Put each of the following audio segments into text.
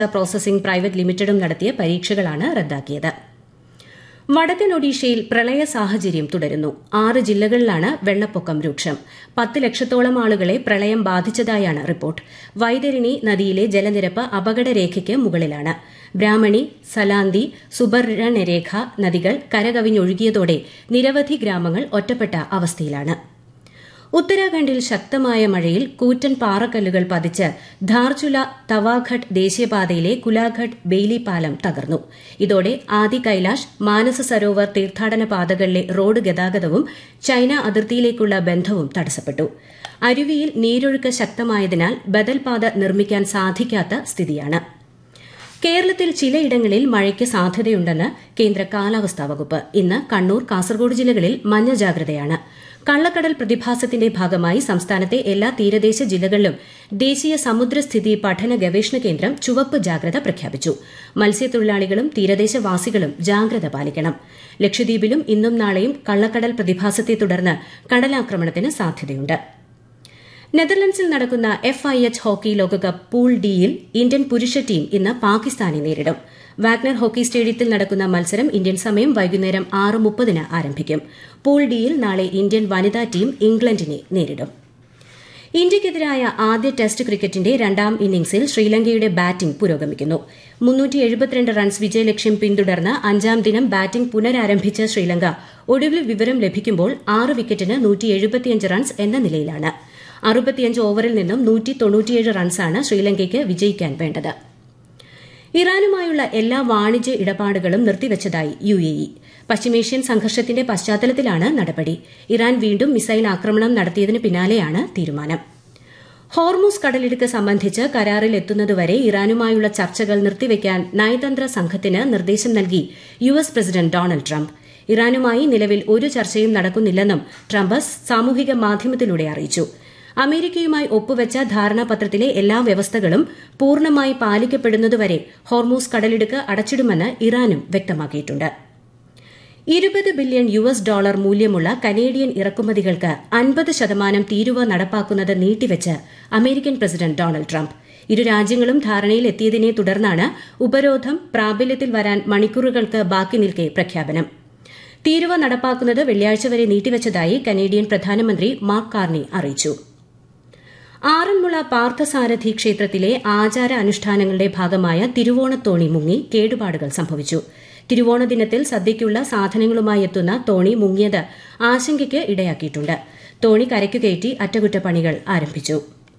processing private ലിമിറ്റഡും നടത്തിയ പരീക്ഷകളാണ് റദ്ദാക്കിയത് വടക്കൻ ഒഡീഷയിൽ പ്രളയ സാഹചര്യം തുടരുന്നു ആറ് ജില്ലകളിലാണ് വെള്ളപ്പൊക്കം രൂക്ഷം പത്ത് ലക്ഷത്തോളം ആളുകളെ പ്രളയം ബാധിച്ചതായാണ് റിപ്പോർട്ട് വൈതരിണി നദിയിലെ ജലനിരപ്പ് അപകടരേഖയ്ക്ക് മുകളിലാണ് ബ്രാഹ്മണി സലാന്തി സുബർണരേഖ നദികൾ കരകവിഞ്ഞൊഴുകിയതോടെ നിരവധി ഗ്രാമങ്ങൾ ഒറ്റപ്പെട്ട അവസ്ഥയിലാണ് ഉത്തരാഖണ്ഡിൽ ശക്തമായ മഴയിൽ കൂറ്റൻ പാറക്കല്ലുകൾ പതിച്ച് ധാർചുല തവാഘട്ട് ദേശീയപാതയിലെ കുലാഘട്ട് ബെയ്ലി പാലം തകർന്നു ഇതോടെ ആദി കൈലാഷ് മാനസ സരോവർ തീർത്ഥാടന പാതകളിലെ റോഡ് ഗതാഗതവും ചൈന അതിർത്തിയിലേക്കുള്ള ബന്ധവും തടസ്സപ്പെട്ടു അരുവിയിൽ നീരൊഴുക്ക് ശക്തമായതിനാൽ ബദൽ പാത നിർമ്മിക്കാൻ സാധിക്കാത്ത സ്ഥിതിയാണ് കേരളത്തിൽ ചിലയിടങ്ങളിൽ മഴയ്ക്ക് സാധ്യതയുണ്ടെന്ന് കേന്ദ്ര കാലാവസ്ഥാ വകുപ്പ് ഇന്ന് കണ്ണൂർ കാസർഗോഡ് ജില്ലകളിൽ മഞ്ഞ ജാഗ്രതയാണ് കള്ളക്കടൽ പ്രതിഭാസത്തിന്റെ ഭാഗമായി സംസ്ഥാനത്തെ എല്ലാ തീരദേശ ജില്ലകളിലും ദേശീയ സമുദ്രസ്ഥിതി പഠന ഗവേഷണ കേന്ദ്രം ചുവപ്പ് ജാഗ്രത പ്രഖ്യാപിച്ചു മത്സ്യത്തൊഴിലാളികളും തീരദേശവാസികളും ജാഗ്രത പാലിക്കണം ലക്ഷദ്വീപിലും ഇന്നും നാളെയും കള്ളക്കടൽ പ്രതിഭാസത്തെ തുടർന്ന് കടലാക്രമണത്തിന് സാധ്യതയുണ്ട് നെതർലൻഡ്സിൽ നടക്കുന്ന എഫ് ഐ എച്ച് ഹോക്കി ലോകകപ്പ് പൂൾ ഡിയിൽ ഇന്ത്യൻ പുരുഷ ടീം ഇന്ന് പാകിസ്ഥാനെ നേരിടും വാഗ്നർ ഹോക്കി സ്റ്റേഡിയത്തിൽ നടക്കുന്ന മത്സരം ഇന്ത്യൻ സമയം വൈകുന്നേരം ആറ് മുപ്പതിന് ആരംഭിക്കും പൂൾ ഡിയിൽ നാളെ ഇന്ത്യൻ വനിതാ ടീം ഇംഗ്ലണ്ടിനെ നേരിടും ഇന്ത്യയ്ക്കെതിരായ ആദ്യ ടെസ്റ്റ് ക്രിക്കറ്റിന്റെ രണ്ടാം ഇന്നിംഗ്സിൽ ശ്രീലങ്കയുടെ ബാറ്റിംഗ് പുരോഗമിക്കുന്നു റൺസ് വിജയലക്ഷ്യം പിന്തുടർന്ന് അഞ്ചാം ദിനം ബാറ്റിംഗ് പുനരാരംഭിച്ച ശ്രീലങ്ക ഒടുവിൽ വിവരം ലഭിക്കുമ്പോൾ ആറ് വിക്കറ്റിന് റൺസ് എന്ന നിലയിലാണ് അറുപത്തിയഞ്ച് ഓവറിൽ നിന്നും നൂറ്റി തൊണ്ണൂറ്റിയേഴ് റൺസാണ് ശ്രീലങ്കയ്ക്ക് വിജയിക്കാൻ വേണ്ടത് ഇറാനുമായുള്ള എല്ലാ വാണിജ്യ ഇടപാടുകളും നിർത്തിവച്ചതായി യു എ ഇ പശ്ചിമേഷ്യൻ സംഘർഷത്തിന്റെ പശ്ചാത്തലത്തിലാണ് നടപടി ഇറാൻ വീണ്ടും മിസൈൽ ആക്രമണം നടത്തിയതിന് പിന്നാലെയാണ് തീരുമാനം ഹോർമൂസ് കടലിടുക്ക് സംബന്ധിച്ച് കരാറിൽ എത്തുന്നതുവരെ ഇറാനുമായുള്ള ചർച്ചകൾ നിർത്തിവെക്കാൻ നയതന്ത്ര സംഘത്തിന് നിർദ്ദേശം നൽകി U S president Donald Trump ഇറാനുമായി നിലവിൽ ഒരു ചർച്ചയും നടക്കുന്നില്ലെന്നും ട്രംപ് സാമൂഹിക മാധ്യമത്തിലൂടെ അറിയിച്ചു അമേരിക്കയുമായി ഒപ്പുവെച്ച ധാരണാപത്രത്തിലെ എല്ലാ വ്യവസ്ഥകളും പൂർണ്ണമായി പാലിക്കപ്പെടുന്നതുവരെ ഹോർമൂസ് കടലിടുക്ക് അടച്ചിടുമെന്ന് ഇറാനും വ്യക്തമാക്കിയിട്ടുണ്ട് ഇരുപത് ബില്യൺ യു എസ് ഡോളർ മൂല്യമുള്ള കനേഡിയൻ ഇറക്കുമതികൾക്ക് അൻപത് ശതമാനം തീരുവ നടപ്പാക്കുന്നത് നീട്ടിവെച്ച് അമേരിക്കൻ പ്രസിഡന്റ് ഡൊണാൾഡ് ട്രംപ് ഇരു രാജ്യങ്ങളും ധാരണയിൽ എത്തിയതിനെ തുടർന്നാണ് ഉപരോധം പ്രാബല്യത്തിൽ വരാൻ മണിക്കൂറുകൾക്ക് ബാക്കി നിൽക്കെ പ്രഖ്യാപനം തീരുവ നടപ്പാക്കുന്നത് വെള്ളിയാഴ്ച വരെ നീട്ടിവച്ചതായി കനേഡിയൻ പ്രധാനമന്ത്രി മാർക്ക് കാർണി അറിയിച്ചു ആറന്മുള പാർത്ഥസാരഥി ക്ഷേത്രത്തിലെ ആചാര അനുഷ്ഠാനങ്ങളുടെ ഭാഗമായ തിരുവോണത്തോണി മുങ്ങി കേടുപാടുകൾ സംഭവിച്ചു തിരുവോണ ദിനത്തിൽ സദ്യയ്ക്കുള്ള സാധനങ്ങളുമായി എത്തുന്ന തോണി മുങ്ങിയത് ആശങ്കയ്ക്ക് ഇടയാക്കിയിട്ടുണ്ട് തോണി കരയ്ക്കു കയറ്റി അറ്റകുറ്റപ്പണികൾ ആരംഭിച്ചു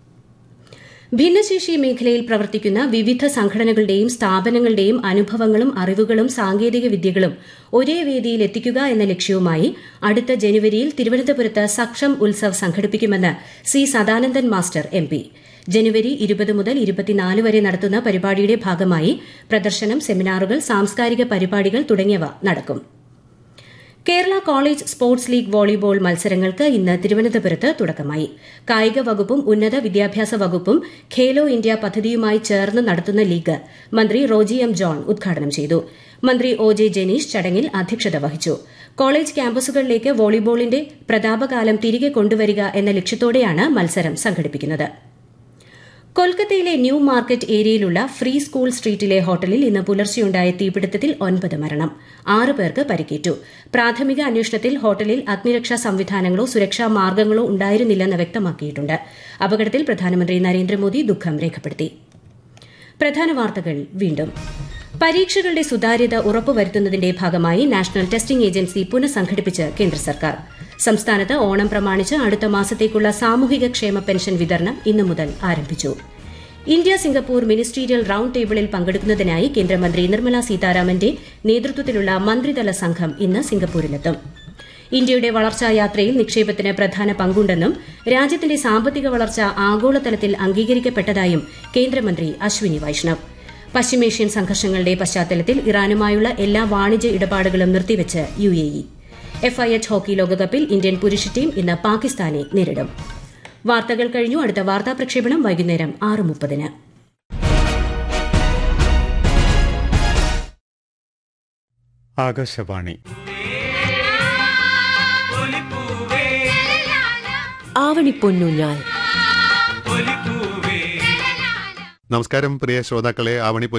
ഭിന്നശേഷി മേഖലയിൽ പ്രവർത്തിക്കുന്ന വിവിധ സംഘടനകളുടെയും സ്ഥാപനങ്ങളുടെയും അനുഭവങ്ങളും അറിവുകളും സാങ്കേതിക വിദ്യകളും ഒരേ വേദിയിൽ എത്തിക്കുക എന്ന ലക്ഷ്യവുമായി അടുത്ത ജനുവരിയിൽ തിരുവനന്തപുരത്ത് സക്ഷം ഉത്സവ് സംഘടിപ്പിക്കുമെന്ന് C Sadanandan master M P ജനുവരി ഇരുപത് മുതൽ ഇരുപത്തിനാല് വരെ നടത്തുന്ന പരിപാടിയുടെ ഭാഗമായി പ്രദർശനം സെമിനാറുകൾ സാംസ്കാരിക പരിപാടികൾ തുടങ്ങിയവ നടക്കും Kerala college sports league volleyball മത്സരങ്ങൾക്ക് ഇന്ന് തിരുവനന്തപുരത്ത് തുടക്കമായി കായിക വകുപ്പും ഉന്നത വിദ്യാഭ്യാസ വകുപ്പും ഖേലോ ഇന്ത്യ പദ്ധതിയുമായി ചേർന്ന് നടത്തുന്ന ലീഗ് മന്ത്രി റോജി എം ജോൺ ഉദ്ഘാടനം ചെയ്തു മന്ത്രി ഒ ജെ ജനീഷ് ചടങ്ങിൽ അധ്യക്ഷത വഹിച്ചു കോളേജ് ക്യാമ്പസുകളിലേക്ക് വോളിബോളിന്റെ പ്രതാപകാലം തിരികെ കൊണ്ടുവരിക എന്ന ലക്ഷ്യത്തോടെയാണ് മത്സരം സംഘടിപ്പിക്കുന്നത് കൊൽക്കത്തയിലെ ന്യൂ മാർക്കറ്റ് ഏരിയയിലുള്ള ഫ്രീ സ്കൂൾ സ്ട്രീറ്റിലെ ഹോട്ടലിൽ ഇന്ന് പുലർച്ചെയുണ്ടായ തീപിടുത്തത്തിൽ ഒൻപത് മരണം ആറ് പേർക്ക് പരിക്കേറ്റു പ്രാഥമിക അന്വേഷണത്തിൽ ഹോട്ടലിൽ അഗ്നിരക്ഷാ സംവിധാനങ്ങളോ സുരക്ഷാ മാർഗ്ഗങ്ങളോ ഉണ്ടായിരുന്നില്ലെന്ന് വ്യക്തമാക്കിയിട്ടുണ്ട് അപകടത്തിൽ പ്രധാനമന്ത്രി നരേന്ദ്രമോദി ദുഃഖം രേഖപ്പെടുത്തി പ്രധാന വാർത്തകൾ വീണ്ടും പരീക്ഷകളുടെ സുതാര്യത ഉറപ്പുവരുത്തുന്നതിന്റെ ഭാഗമായി നാഷണൽ ടെസ്റ്റിംഗ് ഏജൻസി പുനഃസംഘടിപ്പിച്ച് കേന്ദ്ര സർക്കാർ സംസ്ഥാനത്ത് ഓണം പ്രമാണിച്ച് അടുത്ത മാസത്തേക്കുള്ള സാമൂഹിക ക്ഷേമ പെൻഷൻ വിതരണം ഇന്നു മുതൽ ആരംഭിച്ചു ഇന്ത്യ സിംഗപ്പൂർ മിനിസ്റ്റീരിയൽ റൌണ്ട് ടേബിളിൽ പങ്കെടുക്കുന്നതിനായി കേന്ദ്രമന്ത്രി നിർമ്മല സീതാരാമന്റെ നേതൃത്വത്തിലുള്ള മന്ത്രിതല സംഘം ഇന്ന് സിംഗപ്പൂരിലെത്തും ഇന്ത്യയുടെ വളർച്ചാ യാത്രയിൽ നിക്ഷേപത്തിന് പ്രധാന പങ്കുണ്ടെന്നും രാജ്യത്തിന്റെ സാമ്പത്തിക വളർച്ച ആഗോളതലത്തിൽ അംഗീകരിക്കപ്പെട്ടതായും കേന്ദ്രമന്ത്രി അശ്വിനി വൈഷ്ണവ് പശ്ചിമേഷ്യൻ സംഘർഷങ്ങളുടെ പശ്ചാത്തലത്തിൽ ഇറാനുമായുള്ള എല്ലാ വാണിജ്യ ഇടപാടുകളും നിർത്തിവച്ച് U A E F I H hockey ലോകകപ്പിൽ ഇന്ത്യൻ പുരുഷ ടീം ഇന്ന് പാകിസ്ഥാനെ നേരിടും വാർത്തകൾ കഴിഞ്ഞു അടുത്ത വാർത്താ പ്രക്ഷേപണം വൈകുന്നേരം ആറ് മുപ്പതിന് ആകാശവാണി ആവണിപ്പൊന്നൂഞ്ഞാൽ നമസ്കാരം പ്രിയ ശ്രോതാക്കളെ ആവണി